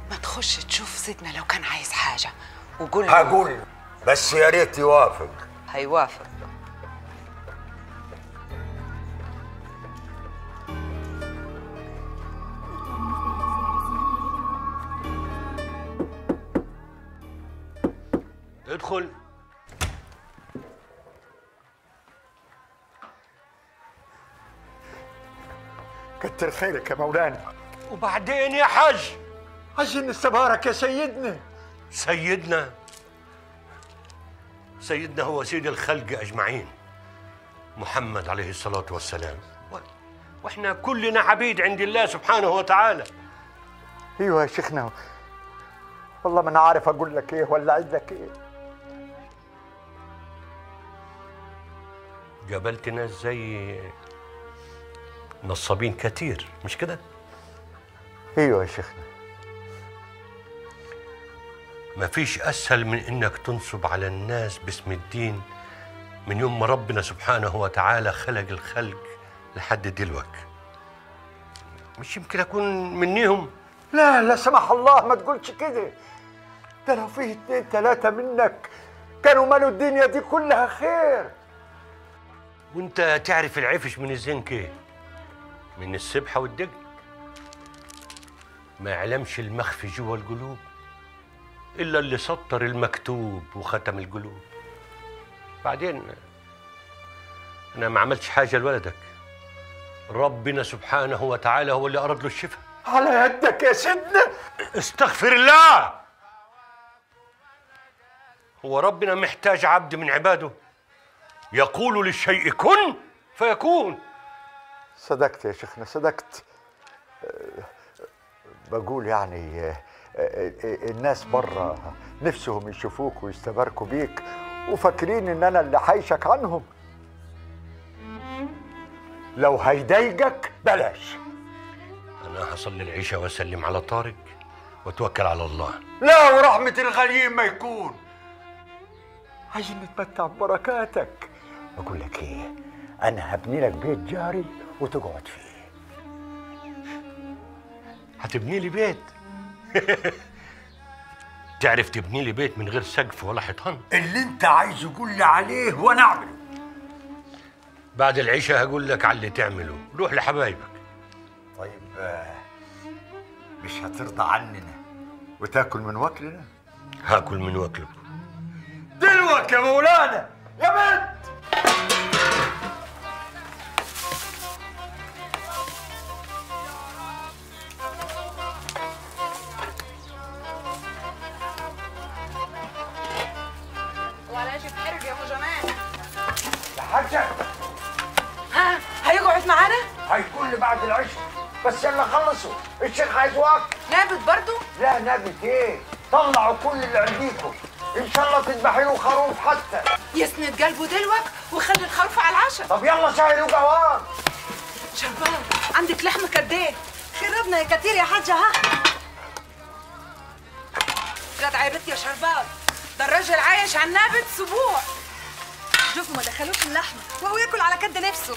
ما تخش تشوف سيدنا لو كان عايز حاجه وقول له هقول له، بس يا ريت يوافق هيوافق ادخل كتر خيرك يا مولانا وبعدين يا حاج عايزين نستبارك يا سيدنا سيدنا سيدنا هو سيد الخلق اجمعين محمد عليه الصلاه والسلام و- واحنا كلنا عبيد عند الله سبحانه وتعالى ايوه يا شيخنا والله ما انا عارف اقول لك ايه ولا اعيد لك ايه قابلت ناس زي نصابين كتير مش كده ايوه يا شيخنا مفيش اسهل من انك تنصب على الناس باسم الدين من يوم ما ربنا سبحانه وتعالى خلق الخلق لحد دلوقتي مش يمكن اكون منيهم لا لا سمح الله ما تقولش كده ده لو فيه اتنين تلاتة منك كانوا مالوا الدنيا دي كلها خير وانت تعرف العفش من الزنك ايه من السبحه والدجل ما يعلمش المخفي جوا القلوب الا اللي سطر المكتوب وختم القلوب بعدين انا ما عملتش حاجه لولدك ربنا سبحانه وتعالى هو اللي اراد له الشفاء على يدك يا سيدنا استغفر الله هو ربنا محتاج عبد من عباده يقول للشيء كن فيكون صدقت يا شيخنا صدقت أه، بقول يعني أه، أه، أه، الناس بره نفسهم يشوفوك ويستباركوا بيك وفاكرين ان انا اللي حايشك عنهم لو هيضايقك بلاش انا هصلي العشاء واسلم على طارق واتوكل على الله لا ورحمة الغليم ما يكون عايزين نتمتع ببركاتك بقول لك ايه انا هبني لك بيت جاري وتقعد فيه هتبني لي بيت تعرف تبني لي بيت من غير سقف ولا حيطان اللي انت عايز قول لي عليه وانا اعمله بعد العشاء هقول لك على اللي تعمله روح لحبايبك طيب آه، مش هترضى عننا وتاكل من وكلنا هاكل من وكلك دلوك يا مولانا يا بنت ولا شيء حرج يا ابو جمال يا حاجة ها هيقعد معانا هيكون لي بعد العشاء بس يلا خلصوا الشيخ عايز وقت نابت برضو لا نبت ايه طلعوا كل اللي عنديكم ان شاء الله تذبحي له خروف حتى يسند قلبه دلوك وخلي الخروف على العشاء طب يلا شاي وقوام شربان عندك لحمه قد ايه خربنا يا كتير يا حاجه ها جدع عيبت يا شربان ده الراجل عايش على النابت اسبوع شوفوا ما دخلوش اللحمه وهو ياكل على كد نفسه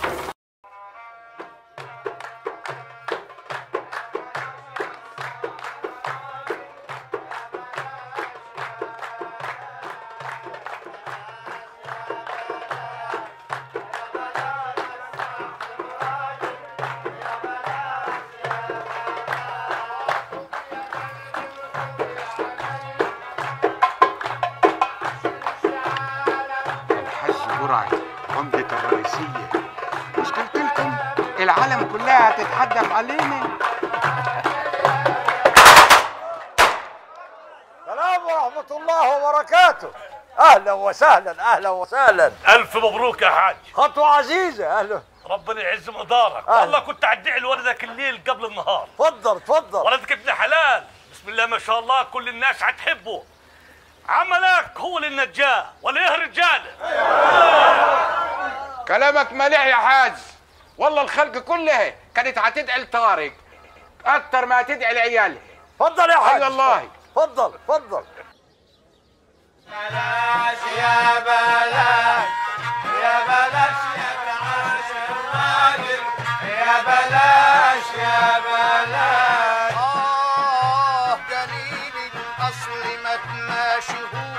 الحاج برعي عمدة الرئيسية مش قلت لكم العالم كلها هتتحدف علينا السلام ورحمة الله وبركاته أهلا وسهلا أهلا وسهلا الف مبروك يا حاج خطوة عزيزة أهلا ربنا يعز مقدارك أهلا. والله كنت ادعي لولدك الليل قبل النهار تفضل تفضل ولدك ابن حلال بسم الله ما شاء الله كل الناس هتحبه عملك هو اللي نجاه ولا ايه رجاله كلامك مليح يا حاج والله الخلق كلها كانت هتدعي لطارق اكتر ما هتدعي لعيالها تفضل يا اي حاج والله تفضل تفضل آه ماشي هو